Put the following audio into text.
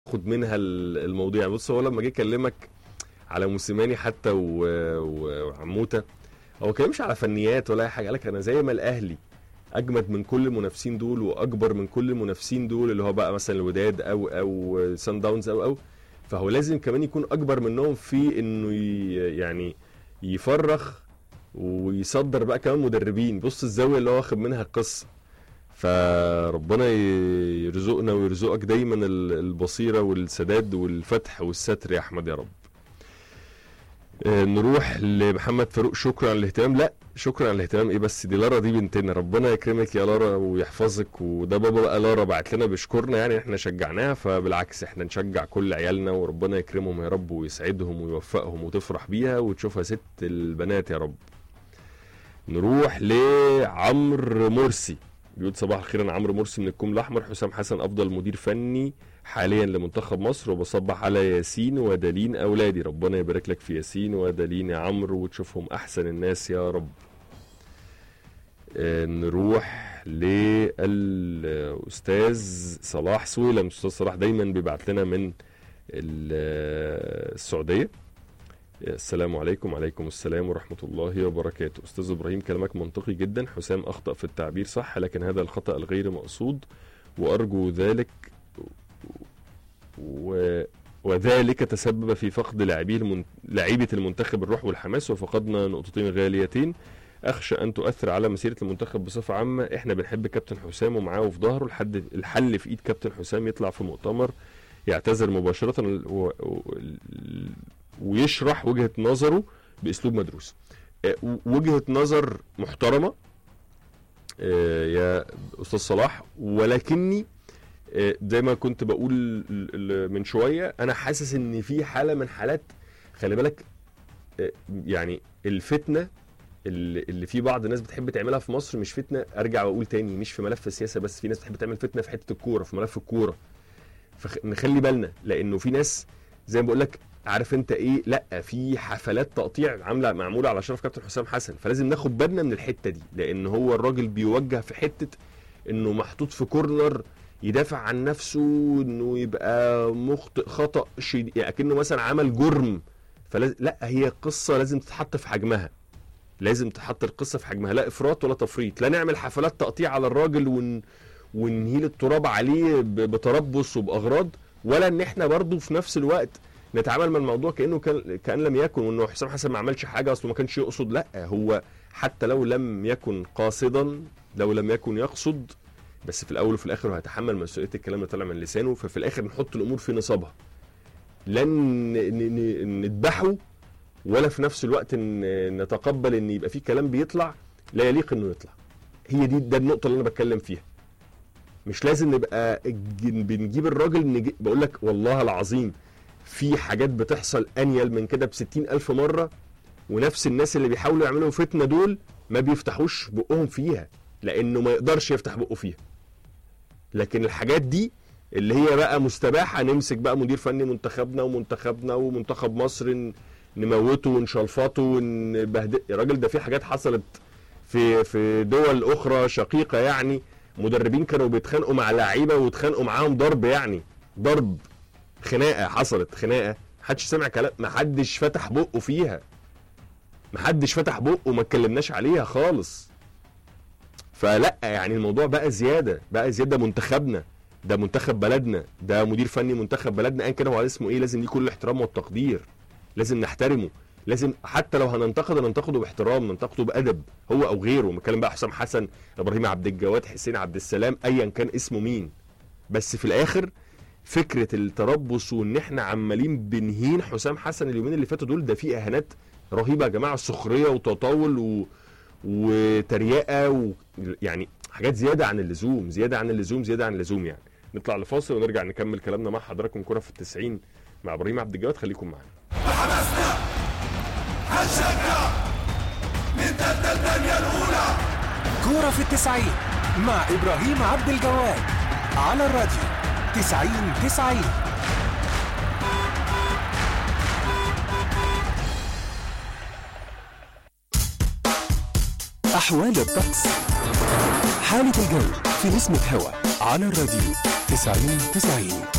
خد منها ال- المواضيع بص هو لما جه يكلمك على موسيماني حتى و- و- وعموته هو ما كلمش على فنيات ولا اي حاجه قال لك انا زي ما الاهلي اجمد من كل المنافسين دول واكبر من كل المنافسين دول اللي هو بقى مثلا الوداد او او سان داونز او او فهو لازم كمان يكون اكبر منهم في انه ي- يعني يفرخ ويصدر بقى كمان مدربين بص الزاويه اللي هو واخد منها القصه فربنا ي- يرزقنا ويرزقك دايما ال- البصيره والسداد والفتح والستر يا احمد يا رب آه، نروح لمحمد فاروق شكرا على الاهتمام لا شكرا على الاهتمام ايه بس دي لارا دي بنتنا ربنا يكرمك يا لارا ويحفظك وده بابا بقى لارا بعت لنا بيشكرنا يعني احنا شجعناها فبالعكس احنا نشجع كل عيالنا وربنا يكرمهم يا رب ويسعدهم ويوفقهم وتفرح بيها وتشوفها ست البنات يا رب نروح لعمرو مرسي بيقول صباح الخير انا عمرو مرسي من الكوم الاحمر حسام حسن افضل مدير فني حاليا لمنتخب مصر وبصبح على ياسين ودالين اولادي ربنا يبارك لك في ياسين ودالين يا عمرو وتشوفهم احسن الناس يا رب آه، نروح للاستاذ صلاح سويلم الاستاذ صلاح دايما بيبعت لنا من ال- آه، السعوديه السلام عليكم وعليكم السلام ورحمة الله وبركاته أستاذ إبراهيم كلامك منطقي جدا حسام أخطأ في التعبير صح لكن هذا الخطأ الغير مقصود وأرجو ذلك و... وذلك تسبب في فقد لاعبي المن... لاعيبة المنتخب الروح والحماس وفقدنا نقطتين غاليتين أخشى أن تؤثر على مسيرة المنتخب بصفة عامة إحنا بنحب كابتن حسام ومعاه في ظهره الحد الحل في إيد كابتن حسام يطلع في مؤتمر يعتذر مباشرة و... و... ويشرح وجهة نظره بأسلوب مدروس آه، و- وجهة نظر محترمة آه، يا أستاذ صلاح ولكني آه، زي ما كنت بقول ل- ل- من شوية أنا حاسس إن في حالة من حالات خلي بالك آه، يعني الفتنة اللي اللي في بعض الناس بتحب تعملها في مصر مش فتنة أرجع وأقول تاني مش في ملف السياسة بس في ناس بتحب تعمل فتنة في حتة الكورة في ملف الكورة فنخلي بالنا لأنه في ناس زي ما بقول لك عارف انت ايه لا في حفلات تقطيع عامله معموله على شرف كابتن حسام حسن فلازم ناخد بالنا من الحته دي لان هو الراجل بيوجه في حته انه محطوط في كورنر يدافع عن نفسه انه يبقى مخطئ خطا شديد يعني اكنه مثلا عمل جرم فلاز... لا هي قصه لازم تتحط في حجمها لازم تحط القصه في حجمها لا افراط ولا تفريط لا نعمل حفلات تقطيع على الراجل ون... ونهيل التراب عليه ب... بتربص وباغراض ولا ان احنا برضو في نفس الوقت نتعامل مع الموضوع كانه كان كان لم يكن وانه حسام حسن ما عملش حاجه اصله ما كانش يقصد لا هو حتى لو لم يكن قاصدا لو لم يكن يقصد بس في الاول وفي الاخر هو هيتحمل مسؤوليه الكلام اللي طالع من لسانه ففي الاخر نحط الامور في نصابها لن ن- ن- نذبحه ولا في نفس الوقت ن- نتقبل ان يبقى في كلام بيطلع لا يليق انه يطلع هي دي ده النقطه اللي انا بتكلم فيها مش لازم نبقى الج- بنجيب الراجل نجي بقول لك والله العظيم في حاجات بتحصل انيل من كده بستين الف مره ونفس الناس اللي بيحاولوا يعملوا فتنه دول ما بيفتحوش بقهم فيها لانه ما يقدرش يفتح بقه فيها لكن الحاجات دي اللي هي بقى مستباحه نمسك بقى مدير فني منتخبنا ومنتخبنا ومنتخب مصر ن- نموته ونشلفطه ونبهدل الراجل ده في حاجات حصلت في في دول اخرى شقيقه يعني مدربين كانوا بيتخانقوا مع لعيبه واتخانقوا معاهم ضرب يعني ضرب خناقه حصلت خناقه محدش سمع كلام محدش فتح بقه فيها محدش فتح بقه وما اتكلمناش عليها خالص فلا يعني الموضوع بقى زياده بقى زياده منتخبنا ده منتخب بلدنا ده مدير فني منتخب بلدنا ايا كان هو اسمه ايه لازم ليه كل الاحترام والتقدير لازم نحترمه لازم حتى لو هننتقده ننتقده باحترام ننتقده بادب هو او غيره بنتكلم بقى حسام حسن ابراهيم عبد الجواد حسين عبد السلام ايا كان اسمه مين بس في الاخر فكره التربص وان احنا عمالين بنهين حسام حسن اليومين اللي فاتوا دول ده فيه اهانات رهيبه يا جماعه سخريه وتطاول و... وتريقه و... يعني حاجات زياده عن اللزوم زياده عن اللزوم زياده عن اللزوم يعني نطلع لفاصل ونرجع نكمل كلامنا مع حضراتكم كره في التسعين مع ابراهيم عبد الجواد خليكم معانا حماسنا هنشجع نتبدل الدنيا الأولى كورة في التسعين مع إبراهيم عبد الجواد على الراديو تسعين تسعين أحوال الطقس حالة الجو في نسمة هوا على الراديو تسعين تسعين